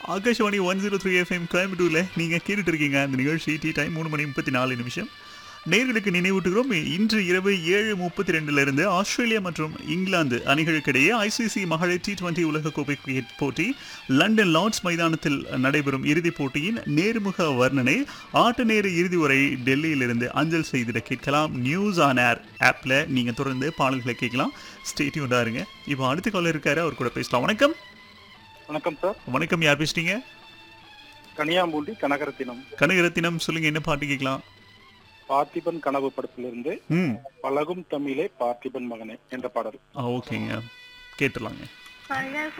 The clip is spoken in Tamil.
Akashvani one zero three FM கோயம்புத்தூரில் நீங்கள் கேட்டுட்டு இருக்கீங்க அந்த நிகழ்ச்சி டீ டைம் மூணு மணி முப்பத்தி நாலு நிமிஷம் நேர்களுக்கு நினைவூட்டுகிறோம் இன்று இரவு ஏழு முப்பத்தி ரெண்டுலேருந்து ஆஸ்திரேலியா மற்றும் இங்கிலாந்து அணிகளுக்கிடையே ஐசிசி மகளிர் டி டுவெண்ட்டி உலகக்கோப்பை கிரிக்கெட் போட்டி லண்டன் லார்ட்ஸ் மைதானத்தில் நடைபெறும் இறுதிப் போட்டியின் நேர்முக வர்ணனை ஆட்ட நேர இறுதி உரை டெல்லியிலிருந்து அஞ்சல் செய்திட கேட்கலாம் நியூஸ் ஆன் ஏர் ஆப்பில் நீங்கள் தொடர்ந்து பாடல்களை கேட்கலாம் ஸ்டேட்யூண்டாக இருங்க இப்போ அடுத்த காலர் இருக்காரு அவர் கூட பேசலாம் வணக்கம் வணக்கம் சார் வணக்கம் யார் பேசுறீங்க கனியாம்பூண்டி கனகரத்தினம் கனகரத்தினம் சொல்லுங்க என்ன பாட்டு கேட்கலாம் பார்த்திபன் கனவு படத்திலிருந்து ம் பழகும் தமிழே பார்த்திபன் மகனே என்ற பாடல் ஆ ஓகேங்க கேட்டுடலாங்க பழகும்